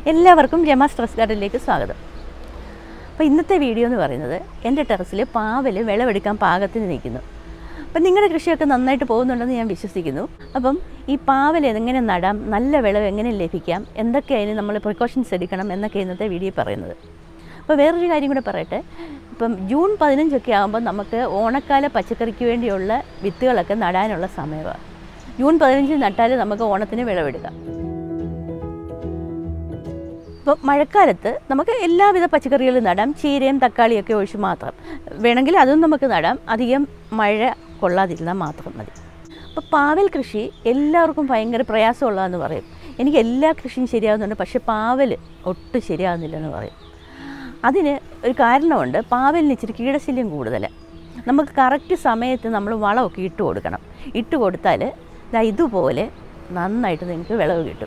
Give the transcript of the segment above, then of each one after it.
എല്ലാവർക്കും രമ സ്ട്രെസ് ഗാർഡനിലേക്ക് സ്വാഗതം അപ്പോൾ ഇന്നത്തെ വീഡിയോ എന്ന് പറയുന്നത് എൻ്റെ ടെറസിൽ പാവൽ വിളവെടുക്കാൻ പാകത്തിന് നിൽക്കുന്നു അപ്പം നിങ്ങളുടെ കൃഷിയൊക്കെ നന്നായിട്ട് പോകുന്നുണ്ടെന്ന് ഞാൻ വിശ്വസിക്കുന്നു അപ്പം ഈ പാവൽ എങ്ങനെ നടാം നല്ല വിളവ് എങ്ങനെ ലഭിക്കാം എന്തൊക്കെ അതിന് നമ്മൾ പ്രിക്കോഷൻസ് എടുക്കണം എന്നൊക്കെ ഇന്നത്തെ വീഡിയോ പറയുന്നത് അപ്പോൾ വേറൊരു കാര്യം കൂടെ പറയട്ടെ ഇപ്പം ജൂൺ പതിനഞ്ചൊക്കെ ആകുമ്പോൾ നമുക്ക് ഓണക്കാല പച്ചക്കറിക്ക് വേണ്ടിയുള്ള വിത്തുകളൊക്കെ നടാനുള്ള സമയമാണ് ജൂൺ പതിനഞ്ചിൽ നട്ടാൽ നമുക്ക് ഓണത്തിന് വിളവെടുക്കാം ഇപ്പോൾ മഴക്കാലത്ത് നമുക്ക് എല്ലാവിധ പച്ചക്കറികളും നടാം ചീരയും തക്കാളിയൊക്കെ ഒഴിച്ച് മാത്രം വേണമെങ്കിൽ അതും നമുക്ക് നടാം അധികം മഴ കൊള്ളാതിരുന്നാൽ മാത്രം മതി അപ്പോൾ പാവൽ കൃഷി എല്ലാവർക്കും ഭയങ്കര പ്രയാസമുള്ളതെന്ന് പറയും എനിക്ക് എല്ലാ കൃഷിയും ശരിയാകുന്നുണ്ട് പക്ഷേ പാവൽ ഒട്ടും ശരിയാകുന്നില്ലെന്ന് പറയും അതിന് ഒരു കാരണമുണ്ട് പാവലിന് ഇച്ചിരി കീടശല്യം കൂടുതൽ നമുക്ക് കറക്റ്റ് സമയത്ത് നമ്മൾ വളമൊക്കെ ഇട്ട് കൊടുക്കണം ഇട്ട് കൊടുത്താൽ ദാ ഇതുപോലെ നന്നായിട്ട് നിങ്ങൾക്ക് വിളവ് കിട്ടും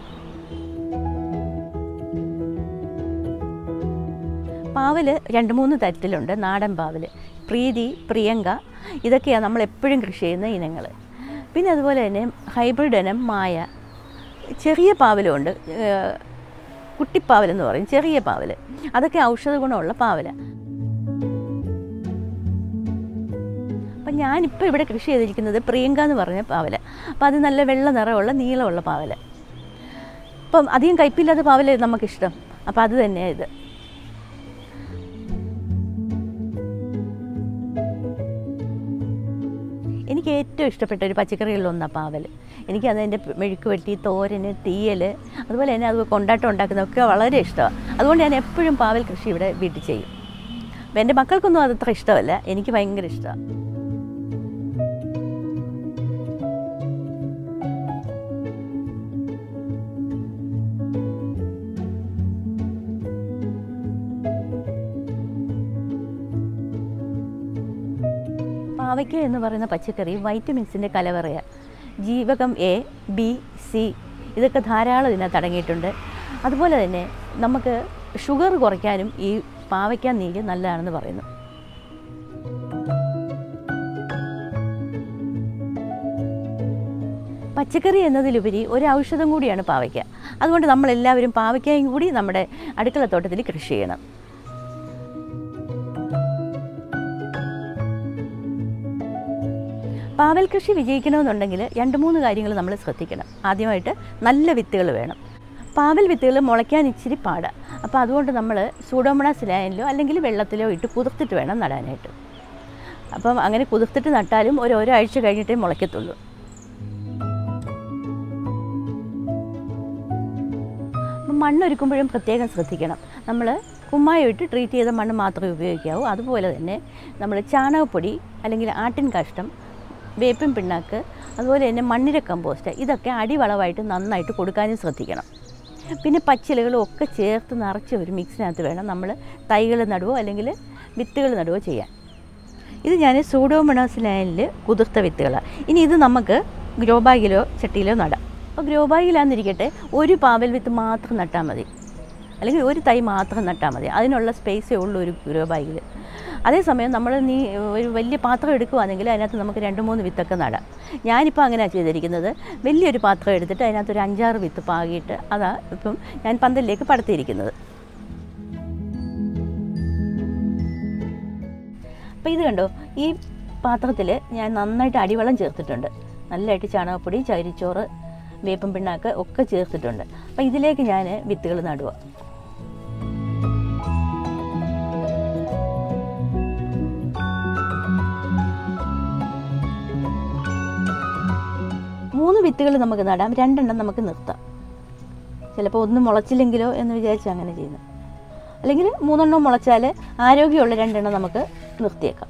പാവൽ രണ്ട് മൂന്ന് തരത്തിലുണ്ട് നാടൻ പാവൽ പ്രീതി പ്രിയങ്ക ഇതൊക്കെയാണ് നമ്മൾ എപ്പോഴും കൃഷി ചെയ്യുന്ന ഇനങ്ങൾ പിന്നെ അതുപോലെ തന്നെ ഹൈബ്രിഡ് ഇനം മായ ചെറിയ പാവലുണ്ട് ഏഹ് കുട്ടിപ്പാവലെന്ന് പറയും ചെറിയ പാവൽ അതൊക്കെ ഔഷധ ഗുണമുള്ള പാവല അപ്പം ഞാനിപ്പോൾ ഇവിടെ കൃഷി ചെയ്തിരിക്കുന്നത് പ്രിയങ്ക എന്ന് പറഞ്ഞ പാവല അപ്പോൾ അത് നല്ല വെള്ള നിറമുള്ള നീളമുള്ള പാവല അപ്പം അധികം കയ്പില്ലാത്ത പാവല നമുക്കിഷ്ടം അപ്പോൾ അത് തന്നെയാണ് ഇത് എനിക്ക് ഏറ്റവും ഇഷ്ടപ്പെട്ട ഒരു പച്ചക്കറികളിലൊന്നാണ് പാവൽ എനിക്ക് അതിൻ്റെ മെഴുക്ക് വെട്ടി തോരന് തീയൽ അതുപോലെ തന്നെ അത് കൊണ്ടാട്ടം ഉണ്ടാക്കുന്നതൊക്കെ വളരെ ഇഷ്ടമാണ് അതുകൊണ്ട് ഞാൻ എപ്പോഴും പാവൽ കൃഷി ഇവിടെ വീട്ടിൽ ചെയ്യും അപ്പം എൻ്റെ മക്കൾക്കൊന്നും അതത്ര ഇഷ്ടമല്ല എനിക്ക് ഭയങ്കര ഇഷ്ടമാണ് പാവയ്ക്ക എന്ന് പറയുന്ന പച്ചക്കറി വൈറ്റമിൻസിൻ്റെ കലവറയാണ് ജീവകം എ ബി സി ഇതൊക്കെ ധാരാളം ഇതിനകത്ത് അടങ്ങിയിട്ടുണ്ട് അതുപോലെ തന്നെ നമുക്ക് ഷുഗർ കുറയ്ക്കാനും ഈ പാവയ്ക്ക നീര് നല്ലതാണെന്ന് പറയുന്നു പച്ചക്കറി എന്നതിലുപരി ഒരു ഔഷധം കൂടിയാണ് പാവയ്ക്ക അതുകൊണ്ട് നമ്മളെല്ലാവരും പാവയ്ക്കയും കൂടി നമ്മുടെ അടുക്കളത്തോട്ടത്തിൽ കൃഷി ചെയ്യണം പാവൽ കൃഷി വിജയിക്കണമെന്നുണ്ടെങ്കിൽ രണ്ട് മൂന്ന് കാര്യങ്ങൾ നമ്മൾ ശ്രദ്ധിക്കണം ആദ്യമായിട്ട് നല്ല വിത്തുകൾ വേണം പാവൽ വിത്തുകൾ മുളയ്ക്കാൻ ഇച്ചിരി പാടാണ് അപ്പോൾ അതുകൊണ്ട് നമ്മൾ സൂഡോമണാസ് ലായനിലോ അല്ലെങ്കിൽ വെള്ളത്തിലോ ഇട്ട് കുതിർത്തിട്ട് വേണം നടാനായിട്ട് അപ്പം അങ്ങനെ കുതിർത്തിട്ട് നട്ടാലും ഒരു ഒരാഴ്ച കഴിഞ്ഞിട്ടേ മുളയ്ക്കത്തുള്ളൂ അപ്പം മണ്ണൊരുക്കുമ്പോഴും പ്രത്യേകം ശ്രദ്ധിക്കണം നമ്മൾ കുമ്മായം ഇട്ട് ട്രീറ്റ് ചെയ്ത മണ്ണ് മാത്രമേ ഉപയോഗിക്കാവൂ അതുപോലെ തന്നെ നമ്മൾ ചാണകപ്പൊടി അല്ലെങ്കിൽ ആട്ടിൻ കാഷ്ടം വേപ്പിൻ പിണ്ണാക്ക് അതുപോലെ തന്നെ മണ്ണിര കമ്പോസ്റ്റ് ഇതൊക്കെ അടിവളമായിട്ട് നന്നായിട്ട് കൊടുക്കാനും ശ്രദ്ധിക്കണം പിന്നെ പച്ചിലകളും ഒക്കെ ചേർത്ത് നിറച്ച ഒരു മിക്സിനകത്ത് വേണം നമ്മൾ തൈകൾ നടുവോ അല്ലെങ്കിൽ വിത്തുകൾ നടുവോ ചെയ്യാൻ ഇത് ഞാൻ സൂഡോമണോസ് ലൈനിൽ കുതിർത്ത വിത്തുകളാണ് ഇനി ഇത് നമുക്ക് ഗ്രോ ബാഗിലോ ചട്ടിയിലോ നടാം അപ്പോൾ ഗ്രോ ബാഗിലാന്നിരിക്കട്ടെ ഒരു പാവൽ വിത്ത് മാത്രം നട്ടാൽ മതി അല്ലെങ്കിൽ ഒരു തൈ മാത്രം നട്ടാൽ മതി അതിനുള്ള സ്പേസേ ഉള്ളൂ ഒരു ഗ്രോ ബാഗിൽ അതേസമയം നമ്മൾ നീ ഒരു വലിയ പാത്രം എടുക്കുകയാണെങ്കിൽ അതിനകത്ത് നമുക്ക് രണ്ട് മൂന്ന് വിത്തൊക്കെ നടാം ഞാനിപ്പോൾ അങ്ങനെയാണ് ചെയ്തിരിക്കുന്നത് വലിയൊരു പാത്രം എടുത്തിട്ട് അതിനകത്ത് ഒരു അഞ്ചാറ് വിത്ത് പാകിയിട്ട് അതാ ഇപ്പം ഞാൻ പന്തലിലേക്ക് പടത്തിയിരിക്കുന്നത് അപ്പോൾ ഇത് കണ്ടോ ഈ പാത്രത്തിൽ ഞാൻ നന്നായിട്ട് അടിവെള്ളം ചേർത്തിട്ടുണ്ട് നല്ലതായിട്ട് ചാണകപ്പൊടി ചകിരിച്ചോറ് വേപ്പൻ പിണ്ണാക്ക് ഒക്കെ ചേർത്തിട്ടുണ്ട് അപ്പോൾ ഇതിലേക്ക് ഞാൻ വിത്തുകൾ നടുക മൂന്ന് വിത്തുകൾ നമുക്ക് നടാം രണ്ടെണ്ണം നമുക്ക് നിർത്താം ചിലപ്പോൾ ഒന്നും മുളച്ചില്ലെങ്കിലോ എന്ന് വിചാരിച്ച് അങ്ങനെ ചെയ്യുന്നു അല്ലെങ്കിൽ മൂന്നെണ്ണം മുളച്ചാൽ ആരോഗ്യമുള്ള രണ്ടെണ്ണം നമുക്ക് നിർത്തിയേക്കാം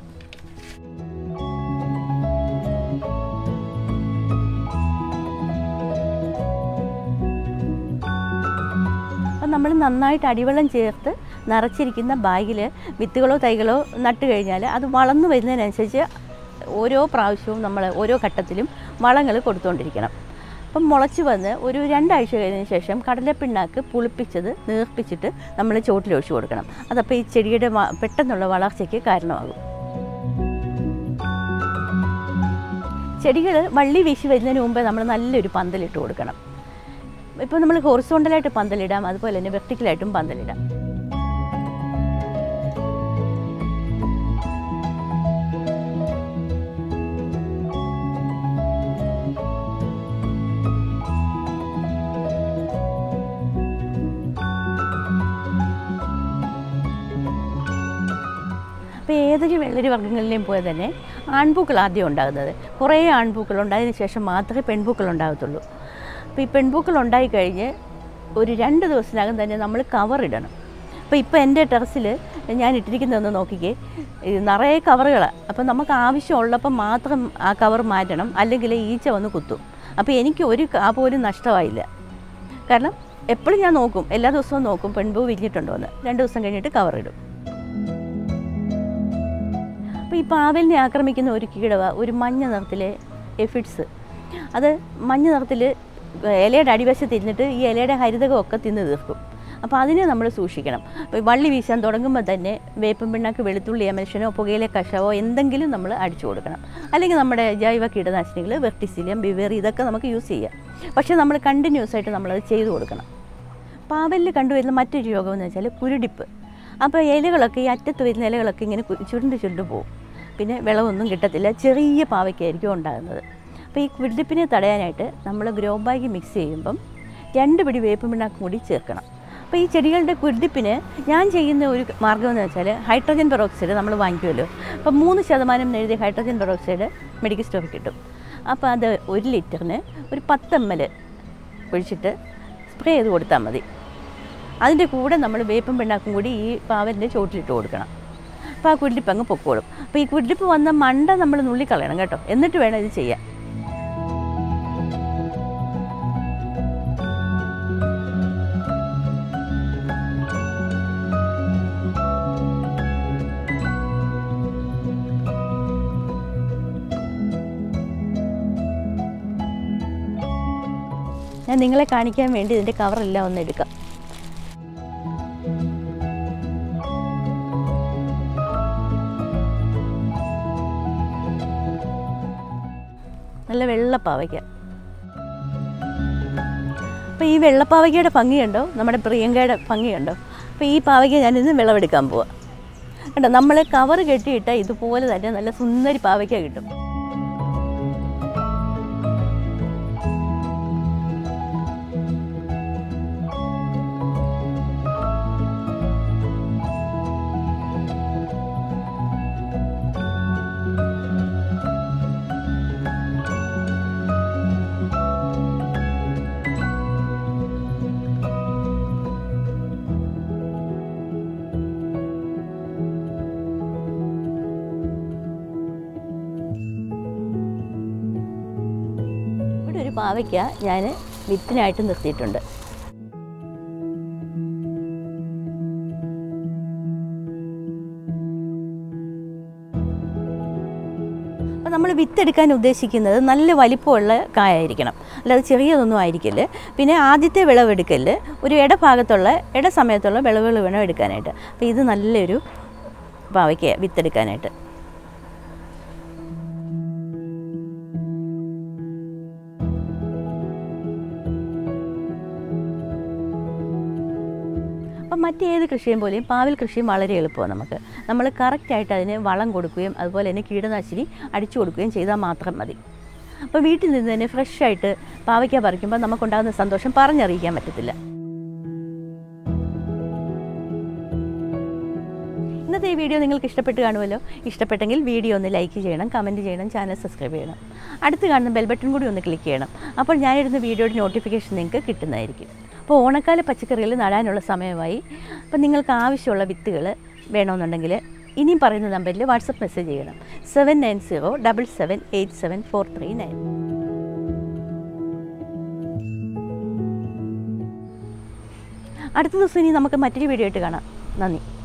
അപ്പം നമ്മൾ നന്നായിട്ട് അടിവെള്ളം ചേർത്ത് നിറച്ചിരിക്കുന്ന ബാഗിൽ വിത്തുകളോ തൈകളോ നട്ട് കഴിഞ്ഞാൽ അത് വളർന്നു വരുന്നതിനനുസരിച്ച് ഓരോ പ്രാവശ്യവും നമ്മൾ ഓരോ ഘട്ടത്തിലും വളങ്ങൾ കൊടുത്തുകൊണ്ടിരിക്കണം അപ്പം മുളച്ച് വന്ന് ഒരു രണ്ടാഴ്ച കഴിഞ്ഞതിന് ശേഷം കടലപ്പിണ്ണാക്ക് പുളിപ്പിച്ചത് നീർപ്പിച്ചിട്ട് നമ്മൾ ചോട്ടിലൊഴിച്ചു കൊടുക്കണം അതപ്പോൾ ഈ ചെടിയുടെ വ- പെട്ടെന്നുള്ള വളർച്ചയ്ക്ക് കാരണമാകും ചെടികൾ വള്ളി വീശി വരുന്നതിന് മുമ്പേ നമ്മൾ നല്ലൊരു പന്തലിട്ട് കൊടുക്കണം ഇപ്പോൾ നമ്മൾ ഹൊറിസോണ്ടലായിട്ട് പന്തലിടാം അതുപോലെ തന്നെ വെർട്ടിക്കലായിട്ടും പന്തലിടാം അപ്പോൾ ഏതൊരു വെള്ളരി വർഗ്ഗങ്ങളിലെയും പോലെ തന്നെ ആൺപൂക്കൾ ആദ്യം ഉണ്ടാകുന്നത് കുറേ ആൺപൂക്കൾ ഉണ്ടായതിനു ശേഷം മാത്രമേ പെൺപൂക്കൾ ഉണ്ടാകത്തുള്ളൂ അപ്പോൾ ഈ പെൺപൂക്കൾ ഉണ്ടായിക്കഴിഞ്ഞ് ഒരു രണ്ട് ദിവസത്തിനകം തന്നെ നമ്മൾ കവർ ഇടണം അപ്പോൾ ഇപ്പോൾ എൻ്റെ ടെറസിൽ ഞാൻ ഇട്ടിരിക്കുന്നതെന്ന് നോക്കിക്കേ ഇത് നിറയെ കവറുകളാണ് അപ്പോൾ നമുക്ക് ആവശ്യമുള്ളപ്പോൾ മാത്രം ആ കവർ മാറ്റണം അല്ലെങ്കിൽ ഈച്ച വന്ന് കുത്തും അപ്പോൾ എനിക്ക് ഒരു കാ പോലും നഷ്ടമായില്ല കാരണം എപ്പോഴും ഞാൻ നോക്കും എല്ലാ ദിവസവും നോക്കും പെൺപൂ വിരിഞ്ഞിട്ടുണ്ടോ എന്ന് രണ്ട് ദിവസം കഴിഞ്ഞിട്ട് കവർ ഇടും അപ്പോൾ ഈ പാവലിനെ ആക്രമിക്കുന്ന ഒരു കീടവ ഒരു മഞ്ഞ നിറത്തിലെ എഫിഡ്സ് അത് മഞ്ഞ നിറത്തിൽ ഇലയുടെ അടിവശത്ത് ഇരുന്നിട്ട് ഈ ഇലയുടെ ഹരിതകമൊക്കെ തിന്ന് തീർക്കും അപ്പോൾ അതിനെ നമ്മൾ സൂക്ഷിക്കണം അപ്പോൾ ഈ വള്ളി വീശാൻ തുടങ്ങുമ്പോൾ തന്നെ വേപ്പൻ പിണ്ണാക്ക് വെളുത്തുള്ളി അമൽഷനോ പുകയിലെ കഷവോ എന്തെങ്കിലും നമ്മൾ അടിച്ചു കൊടുക്കണം അല്ലെങ്കിൽ നമ്മുടെ ജൈവ കീടനാശിനികൾ വെർട്ടിസിലിയം ബിവേറി ഇതൊക്കെ നമുക്ക് യൂസ് ചെയ്യാം പക്ഷേ നമ്മൾ കണ്ടിന്യൂസ് ആയിട്ട് നമ്മളത് ചെയ്തു കൊടുക്കണം പാവലിൽ കണ്ടുവരുന്ന മറ്റൊരു രോഗം എന്ന് വെച്ചാൽ കുരുടിപ്പ് അപ്പോൾ ഇലകളൊക്കെ ഈ അറ്റത്ത് വരുന്ന ഇലകളൊക്കെ ഇങ്ങനെ കു- ചുരുണ്ട് ചുരുണ്ട് പോകും പിന്നെ വിളവൊന്നും കിട്ടത്തില്ല ചെറിയ പാവയ്ക്കായിരിക്കും ഉണ്ടാകുന്നത് അപ്പോൾ ഈ കുരുടിപ്പിനെ തടയാനായിട്ട് നമ്മൾ ഗ്രോ ബാഗ് മിക്സ് ചെയ്യുമ്പം രണ്ട് പിടി വേപ്പ് പിണ്ണാക്കും കൂടി ചേർക്കണം അപ്പോൾ ഈ ചെടികളുടെ കുരുടിപ്പിന് ഞാൻ ചെയ്യുന്ന ഒരു മാർഗ്ഗം എന്ന് വെച്ചാൽ ഹൈഡ്രജൻ പെറോക്സൈഡ് നമ്മൾ വാങ്ങിക്കുമല്ലോ അപ്പോൾ മൂന്ന് ശതമാനം എന്ന് എഴുതിയ ഹൈഡ്രജൻ പെറോക്സൈഡ് മെഡിക്കൽ സ്റ്റോറിൽ കിട്ടും അപ്പോൾ അത് ഒരു ലിറ്ററിന് ഒരു പത്ത് എം എൽ ഒഴിച്ചിട്ട് സ്പ്രേ ചെയ്ത് കൊടുത്താൽ മതി അതിൻ്റെ കൂടെ നമ്മൾ വേപ്പും പിണ്ണാക്കും കൂടി ഈ പാവലിൻ്റെ ചോട്ടിലിട്ട് കൊടുക്കണം അപ്പോൾ ആ കുരുടിപ്പ് അങ്ങ് പൊക്കോളും അപ്പോൾ ഈ കുരുടിപ്പ് വന്ന മണ്ട നമ്മൾ നുള്ളിക്കളയണം കേട്ടോ എന്നിട്ട് വേണം ഇത് ചെയ്യാൻ ഞാൻ നിങ്ങളെ കാണിക്കാൻ വേണ്ടി ഇതിൻ്റെ കവറെല്ലാം ഒന്ന് എടുക്കാം നല്ല വെള്ളപ്പാവയ്ക്ക അപ്പോൾ ഈ വെള്ളപ്പാവയ്ക്കയുടെ ഭംഗിയുണ്ടോ നമ്മുടെ പ്രിയങ്കയുടെ ഭംഗിയുണ്ടോ അപ്പോൾ ഈ പാവയ്ക്ക ഞാനിന്ന് വിളവെടുക്കാൻ പോവാം കണ്ടോ നമ്മൾ കവർ കെട്ടിയിട്ടാൽ ഇതുപോലെ തന്നെ നല്ല സുന്ദരി പാവയ്ക്ക കിട്ടും ഇവിടെ ഒരു പാവയ്ക്ക ഞാൻ വിത്തിനായിട്ട് നിർത്തിയിട്ടുണ്ട് അപ്പോൾ നമ്മൾ വിത്തെടുക്കാൻ ഉദ്ദേശിക്കുന്നത് നല്ല വലിപ്പമുള്ള കായായിരിക്കണം അല്ലാതെ ചെറിയതൊന്നും ആയിരിക്കില്ല പിന്നെ ആദ്യത്തെ വിളവെടുക്കൽ ഒരു ഇടഭാഗത്തുള്ള ഇട സമയത്തുള്ള വിളവുകൾ വേണം എടുക്കാനായിട്ട് അപ്പോൾ ഇത് നല്ലൊരു പാവയ്ക്ക വിത്തെടുക്കാനായിട്ട് അപ്പം മറ്റേത് കൃഷിയും പോലെയും പാവൽ കൃഷിയും വളരെ എളുപ്പമാണ് നമുക്ക് നമ്മൾ കറക്റ്റായിട്ട് അതിന് വളം കൊടുക്കുകയും അതുപോലെ തന്നെ കീടനാശിനി അടിച്ചു കൊടുക്കുകയും ചെയ്താൽ മാത്രം മതി അപ്പോൾ വീട്ടിൽ നിന്ന് തന്നെ ഫ്രഷായിട്ട് പാവയ്ക്ക പറിക്കുമ്പോൾ നമുക്കുണ്ടാകുന്ന സന്തോഷം പറഞ്ഞറിയിക്കാൻ പറ്റത്തില്ല ഇന്നത്തെ ഈ വീഡിയോ നിങ്ങൾക്ക് ഇഷ്ടപ്പെട്ട് കാണുമല്ലോ ഇഷ്ടപ്പെട്ടെങ്കിൽ വീഡിയോ ഒന്ന് ലൈക്ക് ചെയ്യണം കമൻറ്റ് ചെയ്യണം ചാനൽ സബ്സ്ക്രൈബ് ചെയ്യണം അടുത്ത് കാണുന്ന ബെൽ ബട്ടൺ കൂടി ഒന്ന് ക്ലിക്ക് ചെയ്യണം അപ്പോൾ ഞാനിടുന്ന വീഡിയോയുടെ നോട്ടിഫിക്കേഷൻ നിങ്ങൾക്ക് കിട്ടുന്നതായിരിക്കും അപ്പോൾ ഓണക്കാല പച്ചക്കറികൾ നടാനുള്ള സമയമായി അപ്പോൾ നിങ്ങൾക്ക് ആവശ്യമുള്ള വിത്തുകൾ വേണമെന്നുണ്ടെങ്കിൽ ഇനിയും പറയുന്ന നമ്പറിൽ വാട്സപ്പ് മെസ്സേജ് ചെയ്യണം seven nine zero double seven eight seven four three nine അടുത്ത ദിവസം ഇനി നമുക്ക് മറ്റൊരു വീഡിയോ ആയിട്ട് കാണാം നന്ദി